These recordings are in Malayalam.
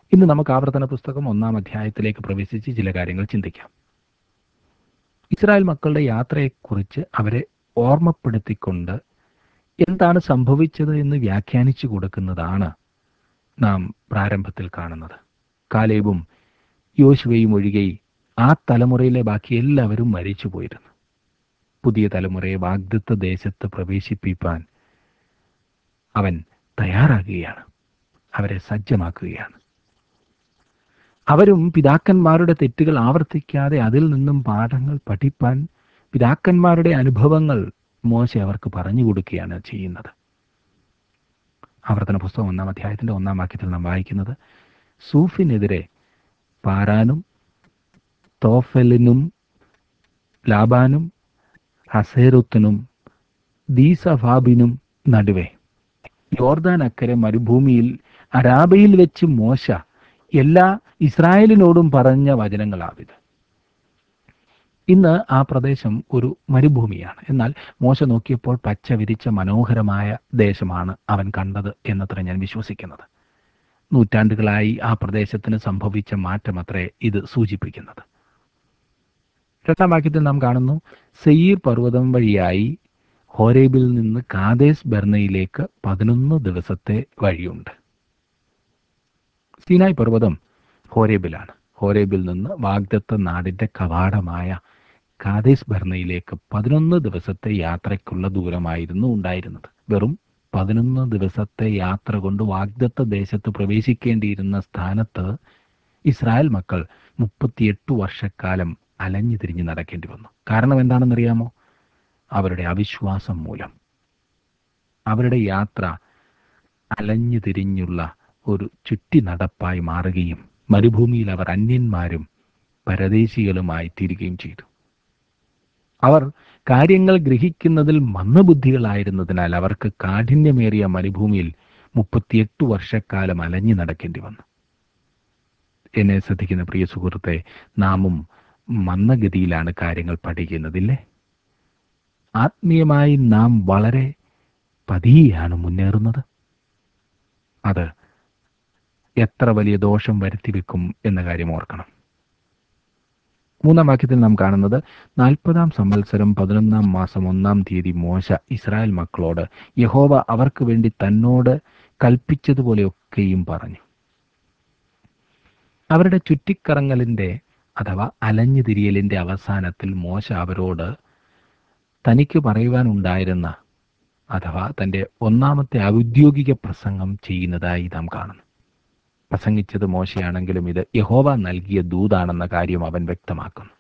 ഇന്ന് നമുക്ക് ആവർത്തന പുസ്തകം ഒന്നാം അധ്യായത്തിലേക്ക് പ്രവേശിച്ച് ചില കാര്യങ്ങൾ ചിന്തിക്കാം ഇസ്രായേൽ മക്കളുടെ യാത്രയെക്കുറിച്ച് അവരെ ഓർമ്മപ്പെടുത്തിക്കൊണ്ട് എന്താണ് സംഭവിച്ചത് എന്ന് വ്യാഖ്യാനിച്ചു കൊടുക്കുന്നതാണ് നാം പ്രാരംഭത്തിൽ കാണുന്നത് കാലേബും യോശുവയും ഒഴികെ ആ തലമുറയിലെ ബാക്കി എല്ലാവരും മരിച്ചുപോയിരുന്നു പുതിയ തലമുറയെ വാഗ്ദത്ത ദേശത്ത് പ്രവേശിപ്പിക്കാൻ അവൻ തയ്യാറാകുകയാണ് അവരെ സജ്ജമാക്കുകയാണ് അവരും പിതാക്കന്മാരുടെ തെറ്റുകൾ ആവർത്തിക്കാതെ അതിൽ നിന്നും പാഠങ്ങൾ പഠിപ്പാൻ പിതാക്കന്മാരുടെ അനുഭവങ്ങൾ മോശ അവർക്ക് പറഞ്ഞു കൊടുക്കുകയാണ് ചെയ്യുന്നത് ആവർത്തന പുസ്തകം ഒന്നാം അധ്യായത്തിന്റെ ഒന്നാം വാക്യത്തിൽ നാം വായിക്കുന്നത് സൂഫിനെതിരെ പാരാനും തോഫലിനും ലാബാനും ഹസേറുത്തിനും ദീസഫാബിനും നടുവേ യോർദാൻ അക്കരെ മരുഭൂമിയിൽ അരാബയിൽ വെച്ച് മോശ എല്ലാ ഇസ്രായേലിനോടും പറഞ്ഞ വചനങ്ങളാവിത് ഇന്ന് ആ പ്രദേശം ഒരു മരുഭൂമിയാണ് എന്നാൽ മോശ നോക്കിയപ്പോൾ പച്ച വിരിച്ച മനോഹരമായ ദേശമാണ് അവൻ കണ്ടത് എന്നത്ര ഞാൻ വിശ്വസിക്കുന്നത് നൂറ്റാണ്ടുകളായി ആ പ്രദേശത്തിന് സംഭവിച്ച മാറ്റമത്രേ ഇത് സൂചിപ്പിക്കുന്നത് രണ്ടാം വാക്യത്തിൽ നാം കാണുന്നു സെയ്യീർ പർവ്വതം വഴിയായി ഹോരേബിൽ നിന്ന് കാദേശ് ബർണയിലേക്ക് പതിനൊന്ന് ദിവസത്തെ വഴിയുണ്ട് സീനായ് പർവ്വതം ഹോരേബിലാണ് ഹോരേബിൽ നിന്ന് വാഗ്ദത്ത നാടിന്റെ കവാടമായ കാദേശ് ഭർണയിലേക്ക് പതിനൊന്ന് ദിവസത്തെ യാത്രയ്ക്കുള്ള ദൂരമായിരുന്നു ഉണ്ടായിരുന്നത് വെറും പതിനൊന്ന് ദിവസത്തെ യാത്ര കൊണ്ട് വാഗ്ദത്ത ദേശത്ത് പ്രവേശിക്കേണ്ടിയിരുന്ന സ്ഥാനത്ത് ഇസ്രായേൽ മക്കൾ മുപ്പത്തിയെട്ട് വർഷക്കാലം അലഞ്ഞു തിരിഞ്ഞ് നടക്കേണ്ടി വന്നു കാരണം എന്താണെന്നറിയാമോ അവരുടെ അവിശ്വാസം മൂലം അവരുടെ യാത്ര അലഞ്ഞു തിരിഞ്ഞുള്ള ഒരു ചുറ്റി നടപ്പായി മാറുകയും മരുഭൂമിയിൽ അവർ അന്യന്മാരും പരദേശികളുമായി തീരുകയും ചെയ്തു അവർ കാര്യങ്ങൾ ഗ്രഹിക്കുന്നതിൽ മന്ദബുദ്ധികളായിരുന്നതിനാൽ അവർക്ക് കാഠിന്യമേറിയ മരുഭൂമിയിൽ മുപ്പത്തിയെട്ട് വർഷക്കാലം അലഞ്ഞു നടക്കേണ്ടി വന്നു എന്നെ ശ്രദ്ധിക്കുന്ന പ്രിയ സുഹൃത്തെ നാമും മന്ദഗതിയിലാണ് കാര്യങ്ങൾ പഠിക്കുന്നതില്ലേ ആത്മീയമായി നാം വളരെ പതിയെയാണ് മുന്നേറുന്നത് അത് എത്ര വലിയ ദോഷം വരുത്തി വെക്കും എന്ന കാര്യം ഓർക്കണം മൂന്നാം വാക്യത്തിൽ നാം കാണുന്നത് നാൽപ്പതാം സംവത്സരം പതിനൊന്നാം മാസം ഒന്നാം തീയതി മോശ ഇസ്രായേൽ മക്കളോട് യഹോവ അവർക്ക് വേണ്ടി തന്നോട് കൽപ്പിച്ചതുപോലെയൊക്കെയും പറഞ്ഞു അവരുടെ ചുറ്റിക്കറങ്ങലിന്റെ അഥവാ അലഞ്ഞു തിരിയലിന്റെ അവസാനത്തിൽ മോശ അവരോട് തനിക്ക് പറയുവാനുണ്ടായിരുന്ന അഥവാ തൻ്റെ ഒന്നാമത്തെ ഔദ്യോഗിക പ്രസംഗം ചെയ്യുന്നതായി നാം കാണുന്നു പ്രസംഗിച്ചത് മോശയാണെങ്കിലും ഇത് യഹോവ നൽകിയ ദൂതാണെന്ന കാര്യം അവൻ വ്യക്തമാക്കുന്നു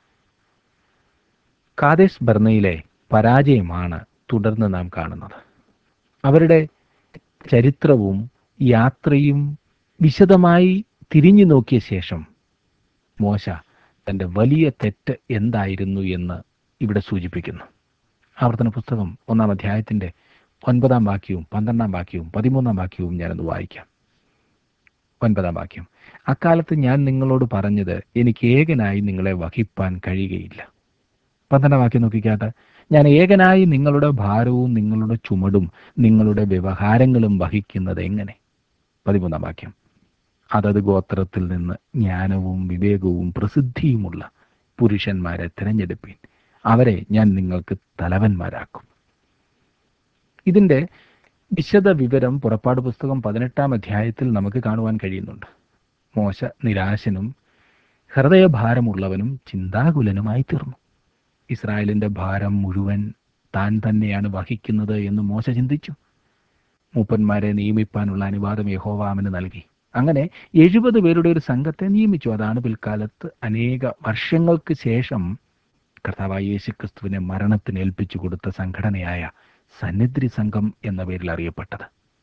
കാദേശ് ബർണയിലെ പരാജയമാണ് തുടർന്ന് നാം കാണുന്നത് അവരുടെ ചരിത്രവും യാത്രയും വിശദമായി തിരിഞ്ഞു നോക്കിയ ശേഷം മോശ തൻ്റെ വലിയ തെറ്റ് എന്തായിരുന്നു എന്ന് ഇവിടെ സൂചിപ്പിക്കുന്നു ആവർത്തന പുസ്തകം ഒന്നാം അധ്യായത്തിൻ്റെ ഒൻപതാം വാക്യവും പന്ത്രണ്ടാം വാക്യവും പതിമൂന്നാം വാക്യവും ഞാനൊന്ന് വായിക്കാം ഒൻപതാം വാക്യം അക്കാലത്ത് ഞാൻ നിങ്ങളോട് പറഞ്ഞത് എനിക്ക് ഏകനായി നിങ്ങളെ വഹിപ്പാൻ കഴിയുകയില്ല പന്ത്രണ്ടാം വാക്യം നോക്കിക്കാട്ടെ ഞാൻ ഏകനായി നിങ്ങളുടെ ഭാരവും നിങ്ങളുടെ ചുമടും നിങ്ങളുടെ വ്യവഹാരങ്ങളും വഹിക്കുന്നത് എങ്ങനെ പതിമൂന്നാം വാക്യം അതത് ഗോത്രത്തിൽ നിന്ന് ജ്ഞാനവും വിവേകവും പ്രസിദ്ധിയുമുള്ള പുരുഷന്മാരെ തിരഞ്ഞെടുപ്പീൻ അവരെ ഞാൻ നിങ്ങൾക്ക് തലവന്മാരാക്കും ഇതിന്റെ വിശദ വിവരം പുറപ്പാട് പുസ്തകം പതിനെട്ടാം അധ്യായത്തിൽ നമുക്ക് കാണുവാൻ കഴിയുന്നുണ്ട് മോശ നിരാശനും ഹൃദയഭാരമുള്ളവനും ചിന്താകുലനുമായി തീർന്നു ഇസ്രായേലിന്റെ ഭാരം മുഴുവൻ താൻ തന്നെയാണ് വഹിക്കുന്നത് എന്ന് മോശ ചിന്തിച്ചു മൂപ്പന്മാരെ നിയമിപ്പാനുള്ള അനുവാദം യഹോവാമിന് നൽകി അങ്ങനെ എഴുപത് പേരുടെ ഒരു സംഘത്തെ നിയമിച്ചു അതാണ് പിൽക്കാലത്ത് അനേക വർഷങ്ങൾക്ക് ശേഷം കർത്താവായ യേശു ക്രിസ്തുവിനെ മരണത്തിന് ഏൽപ്പിച്ചു കൊടുത്ത സംഘടനയായ സന്നിധി സംഘം എന്ന പേരിൽ അറിയപ്പെട്ടത്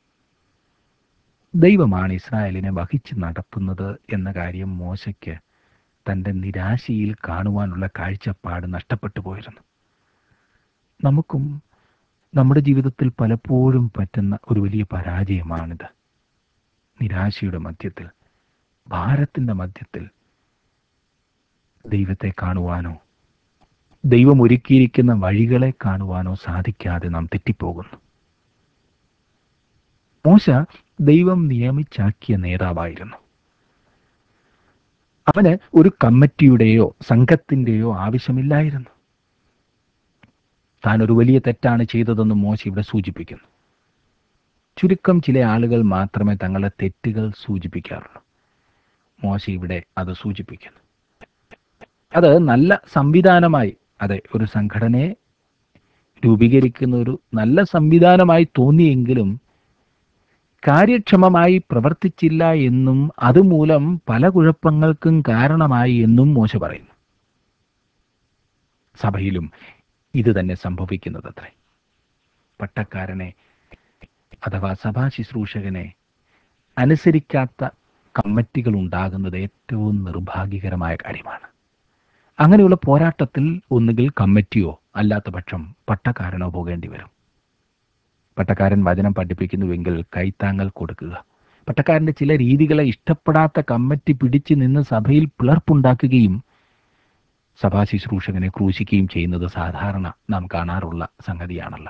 ദൈവമാണ് ഇസ്രായേലിനെ വഹിച്ച് നടത്തുന്നത് എന്ന കാര്യം മോശയ്ക്ക് തൻ്റെ നിരാശയിൽ കാണുവാനുള്ള കാഴ്ചപ്പാട് നഷ്ടപ്പെട്ടു പോയിരുന്നു നമുക്കും നമ്മുടെ ജീവിതത്തിൽ പലപ്പോഴും പറ്റുന്ന ഒരു വലിയ പരാജയമാണിത് നിരാശയുടെ മധ്യത്തിൽ ഭാരത്തിൻ്റെ മധ്യത്തിൽ ദൈവത്തെ കാണുവാനോ ദൈവം ഒരുക്കിയിരിക്കുന്ന വഴികളെ കാണുവാനോ സാധിക്കാതെ നാം തെറ്റിപ്പോകുന്നു മോശ ദൈവം നിയമിച്ചാക്കിയ നേതാവായിരുന്നു അവന് ഒരു കമ്മിറ്റിയുടെയോ സംഘത്തിന്റെയോ ആവശ്യമില്ലായിരുന്നു താൻ ഒരു വലിയ തെറ്റാണ് ചെയ്തതെന്ന് മോശ ഇവിടെ സൂചിപ്പിക്കുന്നു ചുരുക്കം ചില ആളുകൾ മാത്രമേ തങ്ങളുടെ തെറ്റുകൾ സൂചിപ്പിക്കാറുള്ളൂ മോശ ഇവിടെ അത് സൂചിപ്പിക്കുന്നു അത് നല്ല സംവിധാനമായി അതെ ഒരു സംഘടനയെ രൂപീകരിക്കുന്ന ഒരു നല്ല സംവിധാനമായി തോന്നിയെങ്കിലും കാര്യക്ഷമമായി പ്രവർത്തിച്ചില്ല എന്നും അതുമൂലം പല കുഴപ്പങ്ങൾക്കും കാരണമായി എന്നും മോശ പറയുന്നു സഭയിലും ഇത് തന്നെ സംഭവിക്കുന്നതത്രേ പട്ടക്കാരനെ അഥവാ സഭാ ശുശ്രൂഷകനെ അനുസരിക്കാത്ത കമ്മിറ്റികൾ ഉണ്ടാകുന്നത് ഏറ്റവും നിർഭാഗ്യകരമായ കാര്യമാണ് അങ്ങനെയുള്ള പോരാട്ടത്തിൽ ഒന്നുകിൽ കമ്മിറ്റിയോ അല്ലാത്ത പക്ഷം പട്ടക്കാരനോ പോകേണ്ടി വരും പട്ടക്കാരൻ വചനം പഠിപ്പിക്കുന്നുവെങ്കിൽ കൈത്താങ്ങൽ കൊടുക്കുക പട്ടക്കാരന്റെ ചില രീതികളെ ഇഷ്ടപ്പെടാത്ത കമ്മിറ്റി പിടിച്ചു നിന്ന് സഭയിൽ പിളർപ്പുണ്ടാക്കുകയും സഭാ ശുശ്രൂഷകനെ ക്രൂശിക്കുകയും ചെയ്യുന്നത് സാധാരണ നാം കാണാറുള്ള സംഗതിയാണല്ലോ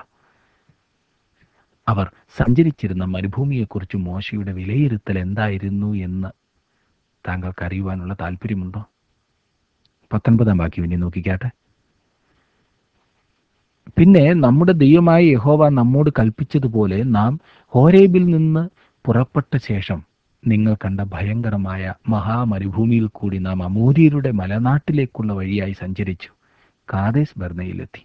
അവർ സഞ്ചരിച്ചിരുന്ന മരുഭൂമിയെക്കുറിച്ച് മോശയുടെ വിലയിരുത്തൽ എന്തായിരുന്നു എന്ന് താങ്കൾക്ക് അറിയുവാനുള്ള താല്പര്യമുണ്ടോ പത്തൊൻപതാം വാക്യം ഇനി നോക്കിക്കാട്ടെ പിന്നെ നമ്മുടെ ദൈവമായ യഹോവ നമ്മോട് കൽപ്പിച്ചതുപോലെ നാം ഹോരേബിൽ നിന്ന് പുറപ്പെട്ട ശേഷം നിങ്ങൾ കണ്ട ഭയങ്കരമായ മഹാമരുഭൂമിയിൽ കൂടി നാം അമൂര്യരുടെ മലനാട്ടിലേക്കുള്ള വഴിയായി സഞ്ചരിച്ചു കാദേശ് ബർണയിലെത്തി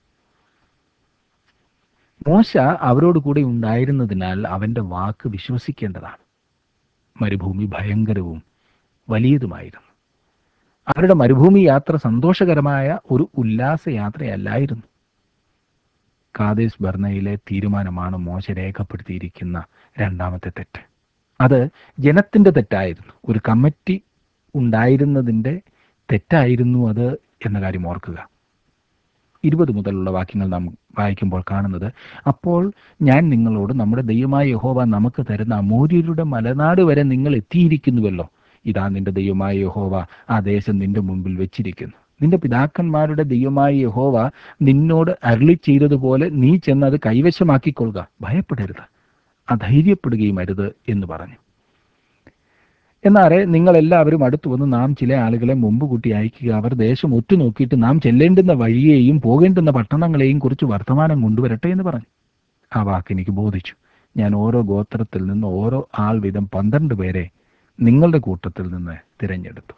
മോശ അവരോട് കൂടെ ഉണ്ടായിരുന്നതിനാൽ അവന്റെ വാക്ക് വിശ്വസിക്കേണ്ടതാണ് മരുഭൂമി ഭയങ്കരവും വലിയതുമായിരുന്നു അവരുടെ മരുഭൂമി യാത്ര സന്തോഷകരമായ ഒരു ഉല്ലാസയാത്രയല്ലായിരുന്നു കാദേശ് ബർണയിലെ തീരുമാനമാണ് മോശ രേഖപ്പെടുത്തിയിരിക്കുന്ന രണ്ടാമത്തെ തെറ്റ് അത് ജനത്തിന്റെ തെറ്റായിരുന്നു ഒരു കമ്മിറ്റി ഉണ്ടായിരുന്നതിൻ്റെ തെറ്റായിരുന്നു അത് എന്ന കാര്യം ഓർക്കുക ഇരുപത് മുതലുള്ള വാക്യങ്ങൾ നാം വായിക്കുമ്പോൾ കാണുന്നത് അപ്പോൾ ഞാൻ നിങ്ങളോട് നമ്മുടെ ദൈവമായ യഹോവ നമുക്ക് തരുന്ന അമൂര്യരുടെ മലനാട് വരെ നിങ്ങൾ എത്തിയിരിക്കുന്നുവല്ലോ ഇതാ നിന്റെ ദൈവമായ യഹോവ ആ ദേശം നിന്റെ മുമ്പിൽ വെച്ചിരിക്കുന്നു നിന്റെ പിതാക്കന്മാരുടെ ദൈവമായ യഹോവ നിന്നോട് അരുളി ചെയ്തതുപോലെ നീ ചെന്ന് അത് കൈവശമാക്കിക്കൊള്ളുക ഭയപ്പെടരുത് അധൈര്യപ്പെടുകയും അരുത് എന്ന് പറഞ്ഞു എന്നാറെ നിങ്ങൾ എല്ലാവരും അടുത്തു വന്ന് നാം ചില ആളുകളെ മുമ്പ് കൂട്ടി അയക്കുക അവർ ദേശം ഒറ്റുനോക്കിയിട്ട് നാം ചെല്ലേണ്ടുന്ന വഴിയെയും പോകേണ്ടുന്ന പട്ടണങ്ങളെയും കുറിച്ച് വർത്തമാനം കൊണ്ടുവരട്ടെ എന്ന് പറഞ്ഞു ആ വാക്ക് എനിക്ക് ബോധിച്ചു ഞാൻ ഓരോ ഗോത്രത്തിൽ നിന്ന് ഓരോ ആൾ വീതം പന്ത്രണ്ട് പേരെ നിങ്ങളുടെ കൂട്ടത്തിൽ നിന്ന് തിരഞ്ഞെടുത്തു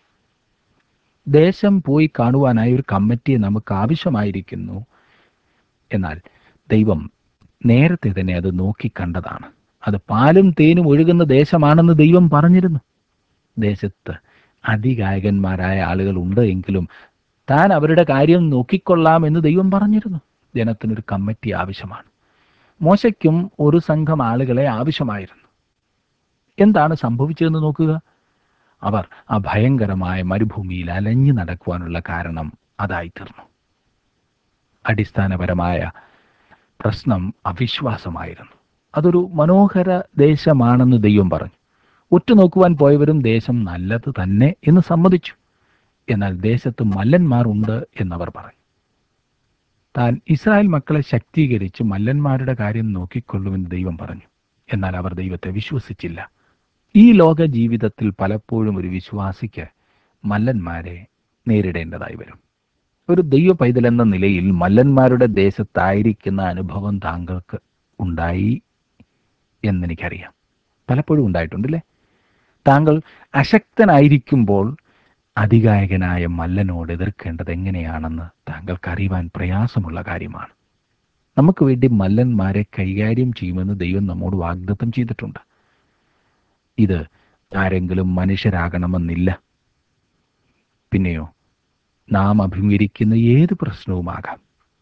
ദേശം പോയി കാണുവാനായി ഒരു കമ്മിറ്റിയെ നമുക്ക് ആവശ്യമായിരിക്കുന്നു എന്നാൽ ദൈവം നേരത്തെ തന്നെ അത് നോക്കി കണ്ടതാണ് അത് പാലും തേനും ഒഴുകുന്ന ദേശമാണെന്ന് ദൈവം പറഞ്ഞിരുന്നു ദേശത്ത് അതികായകന്മാരായ ആളുകൾ ഉണ്ട് എങ്കിലും താൻ അവരുടെ കാര്യം നോക്കിക്കൊള്ളാം എന്ന് ദൈവം പറഞ്ഞിരുന്നു ജനത്തിനൊരു കമ്മിറ്റി ആവശ്യമാണ് മോശയ്ക്കും ഒരു സംഘം ആളുകളെ ആവശ്യമായിരുന്നു എന്താണ് സംഭവിച്ചതെന്ന് നോക്കുക അവർ ആ ഭയങ്കരമായ മരുഭൂമിയിൽ അലഞ്ഞു നടക്കുവാനുള്ള കാരണം അതായിത്തീർന്നു അടിസ്ഥാനപരമായ പ്രശ്നം അവിശ്വാസമായിരുന്നു അതൊരു മനോഹര ദേശമാണെന്ന് ദൈവം പറഞ്ഞു ഉറ്റുനോക്കുവാൻ പോയവരും ദേശം നല്ലത് തന്നെ എന്ന് സമ്മതിച്ചു എന്നാൽ ദേശത്ത് മല്ലന്മാർ ഉണ്ട് എന്നവർ പറഞ്ഞു താൻ ഇസ്രായേൽ മക്കളെ ശക്തീകരിച്ച് മല്ലന്മാരുടെ കാര്യം നോക്കിക്കൊള്ളുമെന്ന് ദൈവം പറഞ്ഞു എന്നാൽ അവർ ദൈവത്തെ വിശ്വസിച്ചില്ല ഈ ലോക ജീവിതത്തിൽ പലപ്പോഴും ഒരു വിശ്വാസിക്ക് മല്ലന്മാരെ നേരിടേണ്ടതായി വരും ഒരു ദൈവ പൈതൽ എന്ന നിലയിൽ മല്ലന്മാരുടെ ദേശത്തായിരിക്കുന്ന അനുഭവം താങ്കൾക്ക് ഉണ്ടായി എന്നെനിക്കറിയാം പലപ്പോഴും ഉണ്ടായിട്ടുണ്ടല്ലേ താങ്കൾ അശക്തനായിരിക്കുമ്പോൾ അതികായകനായ മല്ലനോട് എതിർക്കേണ്ടത് എങ്ങനെയാണെന്ന് താങ്കൾക്ക് അറിയുവാൻ പ്രയാസമുള്ള കാര്യമാണ് നമുക്ക് വേണ്ടി മല്ലന്മാരെ കൈകാര്യം ചെയ്യുമെന്ന് ദൈവം നമ്മോട് വാഗ്ദത്തം ചെയ്തിട്ടുണ്ട് ഇത് ആരെങ്കിലും മനുഷ്യരാകണമെന്നില്ല പിന്നെയോ നാം അഭിമുഖീകരിക്കുന്ന ഏത് പ്രശ്നവുമാകാം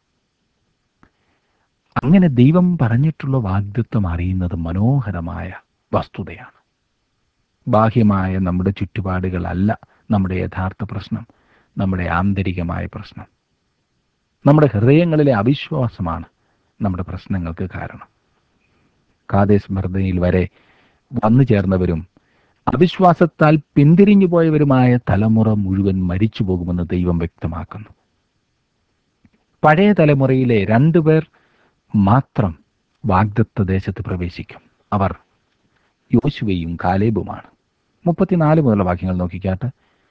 അങ്ങനെ ദൈവം പറഞ്ഞിട്ടുള്ള വാഗ്ദത്വം അറിയുന്നത് മനോഹരമായ വസ്തുതയാണ് ബാഹ്യമായ നമ്മുടെ ചുറ്റുപാടുകളല്ല നമ്മുടെ യഥാർത്ഥ പ്രശ്നം നമ്മുടെ ആന്തരികമായ പ്രശ്നം നമ്മുടെ ഹൃദയങ്ങളിലെ അവിശ്വാസമാണ് നമ്മുടെ പ്രശ്നങ്ങൾക്ക് കാരണം കാദേശ് മർദ്ദനയിൽ വരെ വന്നു ചേർന്നവരും അവിശ്വാസത്താൽ പിന്തിരിഞ്ഞു പോയവരുമായ തലമുറ മുഴുവൻ മരിച്ചു പോകുമെന്ന് ദൈവം വ്യക്തമാക്കുന്നു പഴയ തലമുറയിലെ രണ്ടുപേർ മാത്രം വാഗ്ദത്ത ദേശത്ത് പ്രവേശിക്കും അവർ യോശുവയും കാലേബുമാണ് മുപ്പത്തിനാല് മുതലുള്ള വാക്യങ്ങൾ നോക്കിക്കാട്ട്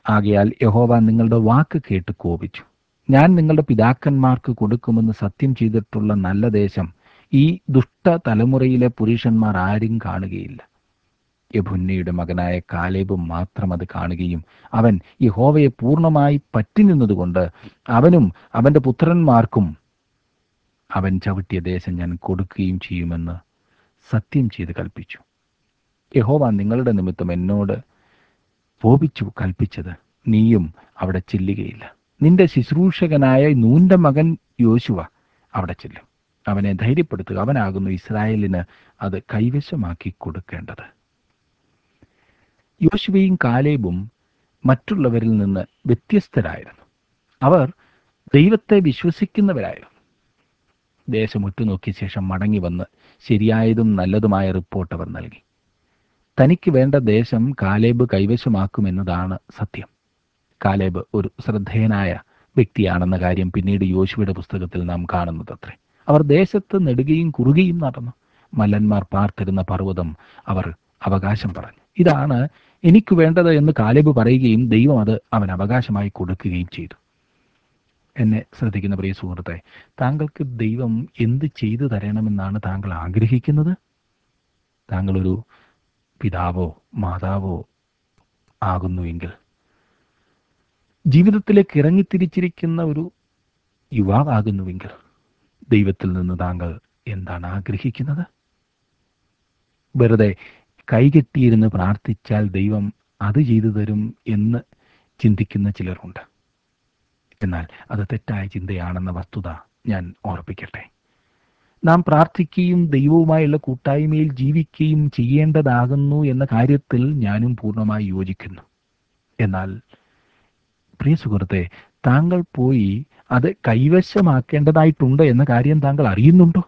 ആകയാൽ യഹോവ നിങ്ങളുടെ വാക്ക് കേട്ട് കോപിച്ചു ഞാൻ നിങ്ങളുടെ പിതാക്കന്മാർക്ക് കൊടുക്കുമെന്ന് സത്യം ചെയ്തിട്ടുള്ള നല്ല ദേശം ഈ ദുഷ്ട തലമുറയിലെ പുരുഷന്മാർ ആരും കാണുകയില്ല യഭുന്നയുടെ മകനായ കാലേബും മാത്രം അത് കാണുകയും അവൻ യഹോവയെ പൂർണ്ണമായി പറ്റി നിന്നതുകൊണ്ട് അവനും അവന്റെ പുത്രന്മാർക്കും അവൻ ചവിട്ടിയ ദേശം ഞാൻ കൊടുക്കുകയും ചെയ്യുമെന്ന് സത്യം ചെയ്ത് കൽപ്പിച്ചു യഹോവ നിങ്ങളുടെ നിമിത്തം എന്നോട് കോപിച്ചു കൽപ്പിച്ചത് നീയും അവിടെ ചെല്ലുകയില്ല നിന്റെ ശുശ്രൂഷകനായ നൂന്റെ മകൻ യോശുവ അവിടെ ചെല്ലും അവനെ ധൈര്യപ്പെടുത്തുക അവനാകുന്നു ഇസ്രായേലിന് അത് കൈവശമാക്കി കൊടുക്കേണ്ടത് യോശുവയും കാലേബും മറ്റുള്ളവരിൽ നിന്ന് വ്യത്യസ്തരായിരുന്നു അവർ ദൈവത്തെ വിശ്വസിക്കുന്നവരായിരുന്നു ദേശം ഉറ്റുനോക്കിയ ശേഷം മടങ്ങി വന്ന് ശരിയായതും നല്ലതുമായ റിപ്പോർട്ട് അവർ നൽകി തനിക്ക് വേണ്ട ദേശം കാലേബ് കൈവശമാക്കുമെന്നതാണ് സത്യം കാലേബ് ഒരു ശ്രദ്ധേയനായ വ്യക്തിയാണെന്ന കാര്യം പിന്നീട് യോശുവയുടെ പുസ്തകത്തിൽ നാം കാണുന്നത് അത്രേ അവർ ദേശത്ത് നെടുകയും കുറുകയും നടന്നു മല്ലന്മാർ പാർത്തിരുന്ന പർവ്വതം അവർ അവകാശം പറഞ്ഞു ഇതാണ് എനിക്ക് വേണ്ടത് എന്ന് കാലേബ് പറയുകയും ദൈവം അത് അവൻ അവകാശമായി കൊടുക്കുകയും ചെയ്തു എന്നെ ശ്രദ്ധിക്കുന്ന പ്രിയ സുഹൃത്തെ താങ്കൾക്ക് ദൈവം എന്ത് ചെയ്തു തരണമെന്നാണ് താങ്കൾ ആഗ്രഹിക്കുന്നത് താങ്കൾ ഒരു പിതാവോ മാതാവോ ആകുന്നുവെങ്കിൽ ജീവിതത്തിലേക്ക് ഇറങ്ങിത്തിരിച്ചിരിക്കുന്ന ഒരു യുവാവാകുന്നുവെങ്കിൽ ദൈവത്തിൽ നിന്ന് താങ്കൾ എന്താണ് ആഗ്രഹിക്കുന്നത് വെറുതെ കൈകെട്ടിയിരുന്ന് പ്രാർത്ഥിച്ചാൽ ദൈവം അത് ചെയ്തു തരും എന്ന് ചിന്തിക്കുന്ന ചിലരുണ്ട് എന്നാൽ അത് തെറ്റായ ചിന്തയാണെന്ന വസ്തുത ഞാൻ ഓർപ്പിക്കട്ടെ നാം പ്രാർത്ഥിക്കുകയും ദൈവവുമായുള്ള കൂട്ടായ്മയിൽ ജീവിക്കുകയും ചെയ്യേണ്ടതാകുന്നു എന്ന കാര്യത്തിൽ ഞാനും പൂർണ്ണമായി യോജിക്കുന്നു എന്നാൽ പ്രിയ സുഹൃത്തെ താങ്കൾ പോയി അത് കൈവശമാക്കേണ്ടതായിട്ടുണ്ട് എന്ന കാര്യം താങ്കൾ അറിയുന്നുണ്ടോ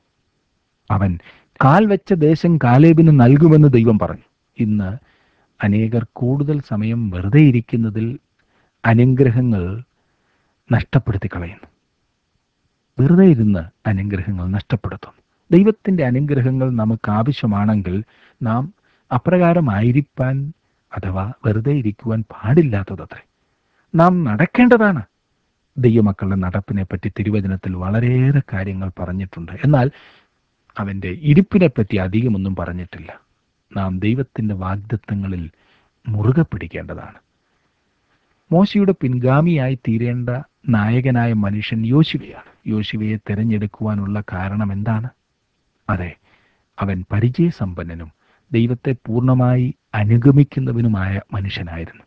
അവൻ കാൽ വെച്ച ദേശം കാലേബിന് നൽകുമെന്ന് ദൈവം പറഞ്ഞു ഇന്ന് അനേകർ കൂടുതൽ സമയം വെറുതെ ഇരിക്കുന്നതിൽ അനുഗ്രഹങ്ങൾ നഷ്ടപ്പെടുത്തി കളയുന്നു വെറുതെ ഇരുന്ന് അനുഗ്രഹങ്ങൾ നഷ്ടപ്പെടുത്തുന്നു ദൈവത്തിൻ്റെ അനുഗ്രഹങ്ങൾ നമുക്ക് ആവശ്യമാണെങ്കിൽ നാം അപ്രകാരമായിരിക്കാൻ അഥവാ വെറുതെ ഇരിക്കുവാൻ പാടില്ലാത്തതത്രേ നാം നടക്കേണ്ടതാണ് ദൈവമക്കളുടെ നടപ്പിനെ പറ്റി തിരുവചനത്തിൽ വളരെയേറെ കാര്യങ്ങൾ പറഞ്ഞിട്ടുണ്ട് എന്നാൽ അവൻ്റെ ഇരിപ്പിനെ പറ്റി അധികമൊന്നും പറഞ്ഞിട്ടില്ല നാം ദൈവത്തിൻ്റെ വാഗ്ദത്വങ്ങളിൽ മുറുകെ പിടിക്കേണ്ടതാണ് മോശയുടെ പിൻഗാമിയായി തീരേണ്ട നായകനായ മനുഷ്യൻ യോശുവയാണ് യോശുവയെ തിരഞ്ഞെടുക്കുവാനുള്ള കാരണം എന്താണ് അതെ അവൻ പരിചയസമ്പന്നനും ദൈവത്തെ പൂർണ്ണമായി അനുഗമിക്കുന്നവനുമായ മനുഷ്യനായിരുന്നു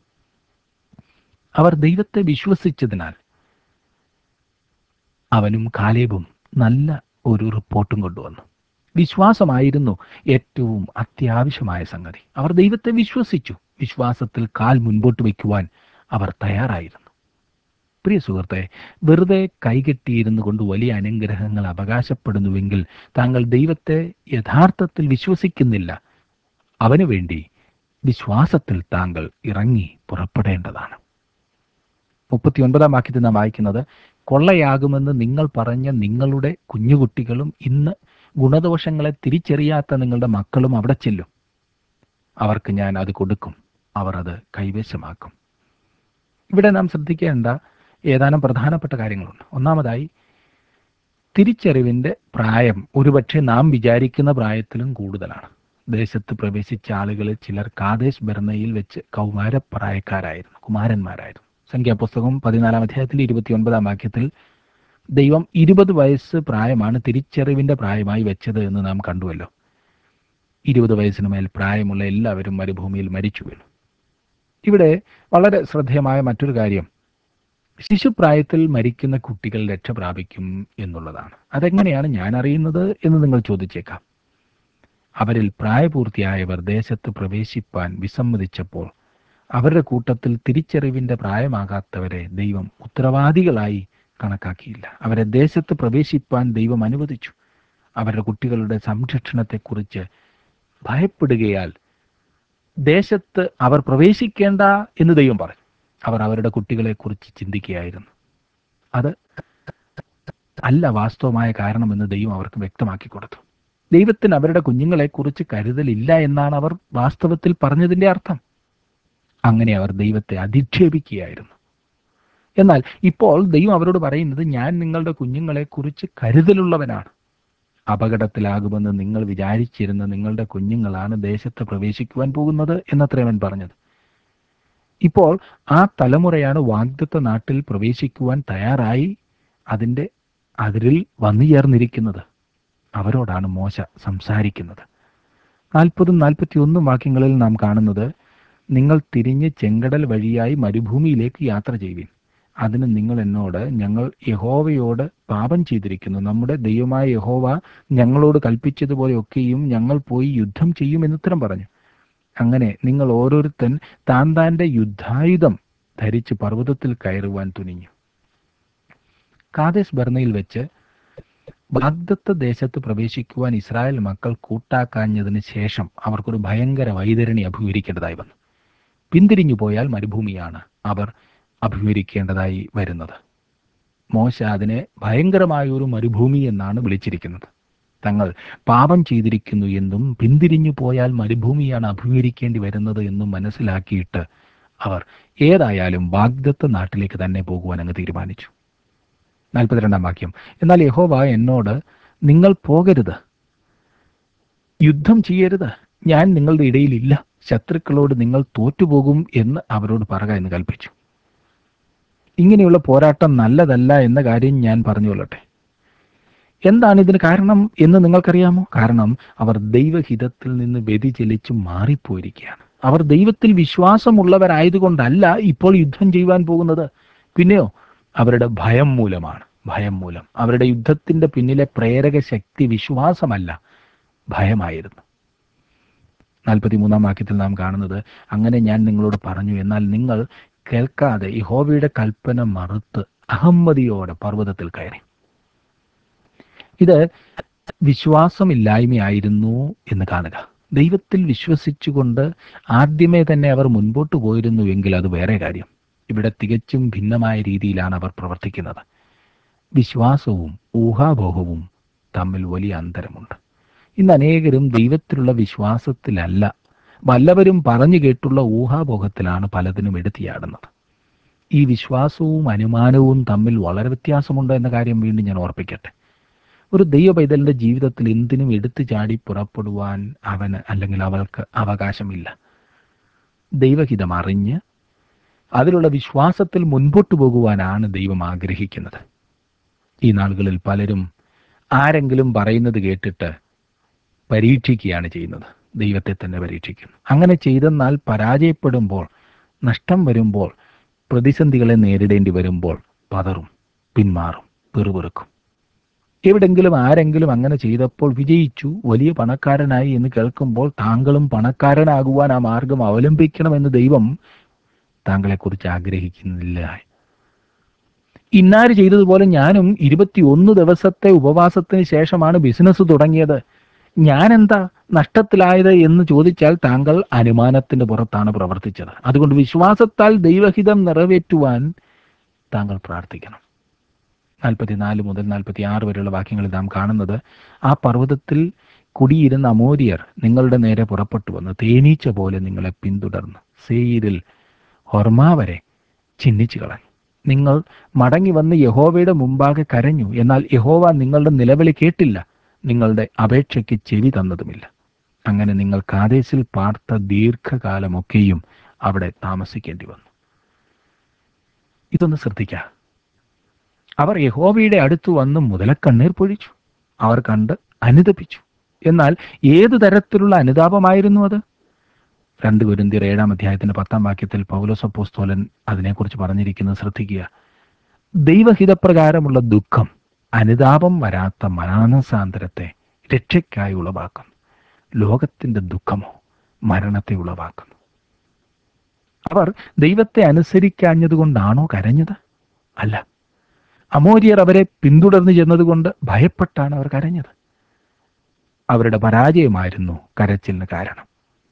അവർ ദൈവത്തെ വിശ്വസിച്ചതിനാൽ അവനും കാലേബും നല്ല ഒരു റിപ്പോർട്ടും കൊണ്ടുവന്നു വിശ്വാസമായിരുന്നു ഏറ്റവും അത്യാവശ്യമായ സംഗതി അവർ ദൈവത്തെ വിശ്വസിച്ചു വിശ്വാസത്തിൽ കാൽ മുൻപോട്ട് വയ്ക്കുവാൻ അവർ തയ്യാറായിരുന്നു പ്രിയ സുഹൃത്തെ വെറുതെ കൈകെട്ടിയിരുന്നു കൊണ്ട് വലിയ അനുഗ്രഹങ്ങൾ അവകാശപ്പെടുന്നുവെങ്കിൽ താങ്കൾ ദൈവത്തെ യഥാർത്ഥത്തിൽ വിശ്വസിക്കുന്നില്ല അവനു വേണ്ടി വിശ്വാസത്തിൽ താങ്കൾ ഇറങ്ങി പുറപ്പെടേണ്ടതാണ് മുപ്പത്തിയൊൻപതാം വാക്യത്തിൽ നാം വായിക്കുന്നത് കൊള്ളയാകുമെന്ന് നിങ്ങൾ പറഞ്ഞ നിങ്ങളുടെ കുഞ്ഞുകുട്ടികളും ഇന്ന് ഗുണദോഷങ്ങളെ തിരിച്ചറിയാത്ത നിങ്ങളുടെ മക്കളും അവിടെ ചെല്ലും അവർക്ക് ഞാൻ അത് കൊടുക്കും അവർ അത് കൈവശമാക്കും ഇവിടെ നാം ശ്രദ്ധിക്കേണ്ട ഏതാനും പ്രധാനപ്പെട്ട കാര്യങ്ങളുണ്ട് ഒന്നാമതായി തിരിച്ചറിവിൻ്റെ പ്രായം ഒരുപക്ഷെ നാം വിചാരിക്കുന്ന പ്രായത്തിലും കൂടുതലാണ് ദേശത്ത് പ്രവേശിച്ച ആളുകളിൽ ചിലർ കാദേശ് ബെർണയിൽ വെച്ച് കൗമാരപ്രായക്കാരായിരുന്നു കുമാരന്മാരായിരുന്നു സംഖ്യാപുസ്തകം പതിനാലാം അധ്യായത്തിൽ ഇരുപത്തിയൊൻപതാം വാക്യത്തിൽ ദൈവം ഇരുപത് വയസ്സ് പ്രായമാണ് തിരിച്ചറിവിൻ്റെ പ്രായമായി വെച്ചത് എന്ന് നാം കണ്ടുവല്ലോ ഇരുപത് വയസ്സിന് മേൽ പ്രായമുള്ള എല്ലാവരും മരുഭൂമിയിൽ മരിച്ചു വീണു ഇവിടെ വളരെ ശ്രദ്ധേയമായ മറ്റൊരു കാര്യം ശിശുപ്രായത്തിൽ മരിക്കുന്ന കുട്ടികൾ രക്ഷ പ്രാപിക്കും എന്നുള്ളതാണ് അതെങ്ങനെയാണ് ഞാൻ അറിയുന്നത് എന്ന് നിങ്ങൾ ചോദിച്ചേക്കാം അവരിൽ പ്രായപൂർത്തിയായവർ ദേശത്ത് പ്രവേശിപ്പാൻ വിസമ്മതിച്ചപ്പോൾ അവരുടെ കൂട്ടത്തിൽ തിരിച്ചറിവിന്റെ പ്രായമാകാത്തവരെ ദൈവം ഉത്തരവാദികളായി കണക്കാക്കിയില്ല അവരെ ദേശത്ത് പ്രവേശിപ്പാൻ ദൈവം അനുവദിച്ചു അവരുടെ കുട്ടികളുടെ സംരക്ഷണത്തെക്കുറിച്ച് ഭയപ്പെടുകയാൽ ദേശത്ത് അവർ പ്രവേശിക്കേണ്ട എന്ന് ദൈവം പറഞ്ഞു അവർ അവരുടെ കുട്ടികളെക്കുറിച്ച് ചിന്തിക്കുകയായിരുന്നു അത് അല്ല വാസ്തവമായ കാരണമെന്ന് ദൈവം അവർക്ക് വ്യക്തമാക്കി കൊടുത്തു ദൈവത്തിന് അവരുടെ കുഞ്ഞുങ്ങളെക്കുറിച്ച് കരുതലില്ല എന്നാണ് അവർ വാസ്തവത്തിൽ പറഞ്ഞതിൻ്റെ അർത്ഥം അങ്ങനെ അവർ ദൈവത്തെ അധിക്ഷേപിക്കുകയായിരുന്നു എന്നാൽ ഇപ്പോൾ ദൈവം അവരോട് പറയുന്നത് ഞാൻ നിങ്ങളുടെ കുഞ്ഞുങ്ങളെ കുറിച്ച് കരുതലുള്ളവനാണ് അപകടത്തിലാകുമെന്ന് നിങ്ങൾ വിചാരിച്ചിരുന്ന നിങ്ങളുടെ കുഞ്ഞുങ്ങളാണ് ദേശത്ത് പ്രവേശിക്കുവാൻ പോകുന്നത് എന്നത്രവൻ പറഞ്ഞത് ഇപ്പോൾ ആ തലമുറയാണ് വാഗ്ദത്ത നാട്ടിൽ പ്രവേശിക്കുവാൻ തയ്യാറായി അതിൻ്റെ അതിരിൽ വന്നു ചേർന്നിരിക്കുന്നത് അവരോടാണ് മോശ സംസാരിക്കുന്നത് നാൽപ്പതും നാൽപ്പത്തി ഒന്നും വാക്യങ്ങളിൽ നാം കാണുന്നത് നിങ്ങൾ തിരിഞ്ഞ് ചെങ്കടൽ വഴിയായി മരുഭൂമിയിലേക്ക് യാത്ര ചെയ്യുവിൻ അതിന് നിങ്ങൾ എന്നോട് ഞങ്ങൾ യഹോവയോട് പാപം ചെയ്തിരിക്കുന്നു നമ്മുടെ ദൈവമായ യഹോവ ഞങ്ങളോട് കൽപ്പിച്ചതുപോലെയൊക്കെയും ഞങ്ങൾ പോയി യുദ്ധം ചെയ്യും എന്നുത്തരം പറഞ്ഞു അങ്ങനെ നിങ്ങൾ ഓരോരുത്തൻ താൻ താൻ്റെ യുദ്ധായുധം ധരിച്ച് പർവ്വതത്തിൽ കയറുവാൻ തുനിഞ്ഞു കാദേശ് ബർണയിൽ വെച്ച് വാഗ്ദത്ത ദേശത്ത് പ്രവേശിക്കുവാൻ ഇസ്രായേൽ മക്കൾ കൂട്ടാക്കാഞ്ഞതിന് ശേഷം അവർക്കൊരു ഭയങ്കര വൈതരണി അഭിമുഖീകരിക്കേണ്ടതായി വന്നു പിന്തിരിഞ്ഞു പോയാൽ മരുഭൂമിയാണ് അവർ അഭിമുഖീകരിക്കേണ്ടതായി വരുന്നത് മോശ അതിനെ ഭയങ്കരമായ ഒരു മരുഭൂമി എന്നാണ് വിളിച്ചിരിക്കുന്നത് തങ്ങൾ പാപം ചെയ്തിരിക്കുന്നു എന്നും പിന്തിരിഞ്ഞു പോയാൽ മരുഭൂമിയാണ് അഭിമുഖീകരിക്കേണ്ടി വരുന്നത് എന്നും മനസ്സിലാക്കിയിട്ട് അവർ ഏതായാലും വാഗ്ദത്ത നാട്ടിലേക്ക് തന്നെ പോകുവാൻ അങ്ങ് തീരുമാനിച്ചു നാൽപ്പത്തിരണ്ടാം വാക്യം എന്നാൽ യഹോവ എന്നോട് നിങ്ങൾ പോകരുത് യുദ്ധം ചെയ്യരുത് ഞാൻ നിങ്ങളുടെ ഇടയിലില്ല ശത്രുക്കളോട് നിങ്ങൾ തോറ്റുപോകും എന്ന് അവരോട് പറക എന്ന് കൽപ്പിച്ചു ഇങ്ങനെയുള്ള പോരാട്ടം നല്ലതല്ല എന്ന കാര്യം ഞാൻ പറഞ്ഞുകൊള്ളട്ടെ എന്താണ് ഇതിന് കാരണം എന്ന് നിങ്ങൾക്കറിയാമോ കാരണം അവർ ദൈവഹിതത്തിൽ നിന്ന് വ്യതിചലിച്ച് മാറിപ്പോയിരിക്കുകയാണ് അവർ ദൈവത്തിൽ വിശ്വാസമുള്ളവരായതുകൊണ്ടല്ല ഇപ്പോൾ യുദ്ധം ചെയ്യുവാൻ പോകുന്നത് പിന്നെയോ അവരുടെ ഭയം മൂലമാണ് ഭയം മൂലം അവരുടെ യുദ്ധത്തിന്റെ പിന്നിലെ പ്രേരക ശക്തി വിശ്വാസമല്ല ഭയമായിരുന്നു നാൽപ്പത്തിമൂന്നാം വാക്യത്തിൽ നാം കാണുന്നത് അങ്ങനെ ഞാൻ നിങ്ങളോട് പറഞ്ഞു എന്നാൽ നിങ്ങൾ കേൾക്കാതെ യഹോവയുടെ കൽപ്പന മറുത്ത് അഹമ്മതിയോടെ പർവ്വതത്തിൽ കയറി ഇത് വിശ്വാസമില്ലായ്മയായിരുന്നു എന്ന് കാണുക ദൈവത്തിൽ വിശ്വസിച്ചുകൊണ്ട് ആദ്യമേ തന്നെ അവർ മുൻപോട്ട് പോയിരുന്നുവെങ്കിൽ അത് വേറെ കാര്യം ഇവിടെ തികച്ചും ഭിന്നമായ രീതിയിലാണ് അവർ പ്രവർത്തിക്കുന്നത് വിശ്വാസവും ഊഹാബോഹവും തമ്മിൽ വലിയ അന്തരമുണ്ട് ഇന്ന് അനേകരും ദൈവത്തിലുള്ള വിശ്വാസത്തിലല്ല വല്ലവരും പറഞ്ഞു കേട്ടുള്ള ഊഹാബോഹത്തിലാണ് പലതിനും എടുത്തിയാടുന്നത് ഈ വിശ്വാസവും അനുമാനവും തമ്മിൽ വളരെ വ്യത്യാസമുണ്ട് എന്ന കാര്യം വീണ്ടും ഞാൻ ഓർപ്പിക്കട്ടെ ഒരു ദൈവ പൈതലിന്റെ ജീവിതത്തിൽ എന്തിനും എടുത്തു ചാടി പുറപ്പെടുവാൻ അവന് അല്ലെങ്കിൽ അവൾക്ക് അവകാശമില്ല ദൈവഹിതം അറിഞ്ഞ് അതിലുള്ള വിശ്വാസത്തിൽ മുൻപോട്ട് പോകുവാനാണ് ദൈവം ആഗ്രഹിക്കുന്നത് ഈ നാളുകളിൽ പലരും ആരെങ്കിലും പറയുന്നത് കേട്ടിട്ട് പരീക്ഷിക്കുകയാണ് ചെയ്യുന്നത് ദൈവത്തെ തന്നെ പരീക്ഷിക്കുന്നു അങ്ങനെ ചെയ്തെന്നാൽ പരാജയപ്പെടുമ്പോൾ നഷ്ടം വരുമ്പോൾ പ്രതിസന്ധികളെ നേരിടേണ്ടി വരുമ്പോൾ പതറും പിന്മാറും പിറുപിറുക്കും എവിടെങ്കിലും ആരെങ്കിലും അങ്ങനെ ചെയ്തപ്പോൾ വിജയിച്ചു വലിയ പണക്കാരനായി എന്ന് കേൾക്കുമ്പോൾ താങ്കളും പണക്കാരനാകുവാൻ ആ മാർഗം അവലംബിക്കണമെന്ന് ദൈവം താങ്കളെക്കുറിച്ച് ആഗ്രഹിക്കുന്നില്ല ഇന്നാര് ചെയ്തതുപോലെ ഞാനും ഇരുപത്തിയൊന്ന് ദിവസത്തെ ഉപവാസത്തിന് ശേഷമാണ് ബിസിനസ് തുടങ്ങിയത് ഞാൻ എന്താ നഷ്ടത്തിലായത് എന്ന് ചോദിച്ചാൽ താങ്കൾ അനുമാനത്തിന്റെ പുറത്താണ് പ്രവർത്തിച്ചത് അതുകൊണ്ട് വിശ്വാസത്താൽ ദൈവഹിതം നിറവേറ്റുവാൻ താങ്കൾ പ്രാർത്ഥിക്കണം നാൽപ്പത്തിനാല് മുതൽ നാൽപ്പത്തി ആറ് വരെയുള്ള വാക്യങ്ങളിൽ നാം കാണുന്നത് ആ പർവ്വതത്തിൽ കുടിയിരുന്ന അമോരിയർ നിങ്ങളുടെ നേരെ പുറപ്പെട്ടു വന്ന് തേനീച്ച പോലെ നിങ്ങളെ പിന്തുടർന്ന് സേയിരിൽ ഹൊർമ വരെ ചിഹ്നിച്ചു കളഞ്ഞു നിങ്ങൾ മടങ്ങി വന്ന് യഹോവയുടെ മുമ്പാകെ കരഞ്ഞു എന്നാൽ യഹോവ നിങ്ങളുടെ നിലവിളി കേട്ടില്ല നിങ്ങളുടെ അപേക്ഷയ്ക്ക് ചെവി തന്നതുമില്ല അങ്ങനെ നിങ്ങൾ കാദേശിൽ പാർത്ത ദീർഘകാലമൊക്കെയും അവിടെ താമസിക്കേണ്ടി വന്നു ഇതൊന്ന് ശ്രദ്ധിക്കുക അവർ യഹോവയുടെ അടുത്ത് വന്ന് മുതലക്കണ്ണീർ പൊഴിച്ചു അവർ കണ്ട് അനുതപിച്ചു എന്നാൽ ഏതു തരത്തിലുള്ള അനുതാപമായിരുന്നു അത് രണ്ട് ഗുരുന്തിർ ഏഴാം അധ്യായത്തിന്റെ പത്താം വാക്യത്തിൽ പൗലോസപ്പോസ്തോലൻ അതിനെക്കുറിച്ച് പറഞ്ഞിരിക്കുന്നത് ശ്രദ്ധിക്കുക ദൈവഹിതപ്രകാരമുള്ള ദുഃഖം അനുതാപം വരാത്ത മാനസാന്തരത്തെ രക്ഷയ്ക്കായി ഉളവാക്കുന്നു ലോകത്തിന്റെ ദുഃഖമോ മരണത്തെ ഉളവാക്കുന്നു അവർ ദൈവത്തെ അനുസരിക്കാഞ്ഞതുകൊണ്ടാണോ കരഞ്ഞത് അല്ല അമോരിയർ അവരെ പിന്തുടർന്നു ചെന്നതുകൊണ്ട് ഭയപ്പെട്ടാണ് അവർ കരഞ്ഞത് അവരുടെ പരാജയമായിരുന്നു കരച്ചിലിന് കാരണം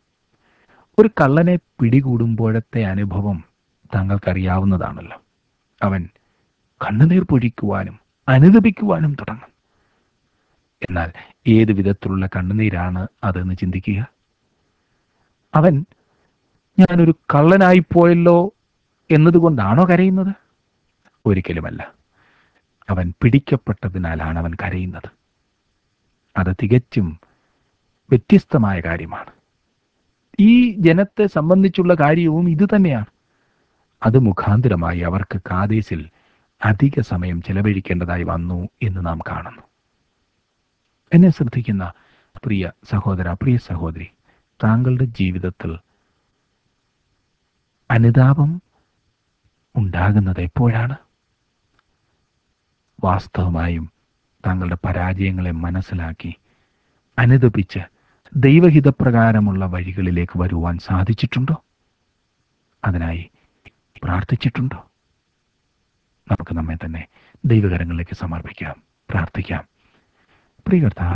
ഒരു കള്ളനെ പിടികൂടുമ്പോഴത്തെ അനുഭവം താങ്കൾക്കറിയാവുന്നതാണല്ലോ അവൻ കണ്ണുനീർ പൊഴിക്കുവാനും അനുദപിക്കുവാനും തുടങ്ങും എന്നാൽ ഏത് വിധത്തിലുള്ള കണ്ണുനീരാണ് അതെന്ന് ചിന്തിക്കുക അവൻ ഞാനൊരു കള്ളനായി പോയല്ലോ എന്നതുകൊണ്ടാണോ കരയുന്നത് ഒരിക്കലുമല്ല അവൻ പിടിക്കപ്പെട്ടതിനാലാണ് അവൻ കരയുന്നത് അത് തികച്ചും വ്യത്യസ്തമായ കാര്യമാണ് ഈ ജനത്തെ സംബന്ധിച്ചുള്ള കാര്യവും ഇത് തന്നെയാണ് അത് മുഖാന്തരമായി അവർക്ക് കാദേശിൽ അധിക സമയം ചെലവഴിക്കേണ്ടതായി വന്നു എന്ന് നാം കാണുന്നു എന്നെ ശ്രദ്ധിക്കുന്ന പ്രിയ സഹോദര പ്രിയ സഹോദരി താങ്കളുടെ ജീവിതത്തിൽ അനുതാപം ഉണ്ടാകുന്നത് എപ്പോഴാണ് വാസ്തവമായും താങ്കളുടെ പരാജയങ്ങളെ മനസ്സിലാക്കി അനുദപിച്ച് ദൈവഹിതപ്രകാരമുള്ള വഴികളിലേക്ക് വരുവാൻ സാധിച്ചിട്ടുണ്ടോ അതിനായി പ്രാർത്ഥിച്ചിട്ടുണ്ടോ നമുക്ക് നമ്മെ തന്നെ ദൈവകരങ്ങളിലേക്ക് സമർപ്പിക്കാം പ്രാർത്ഥിക്കാം പ്രിയ കർത്താവേ,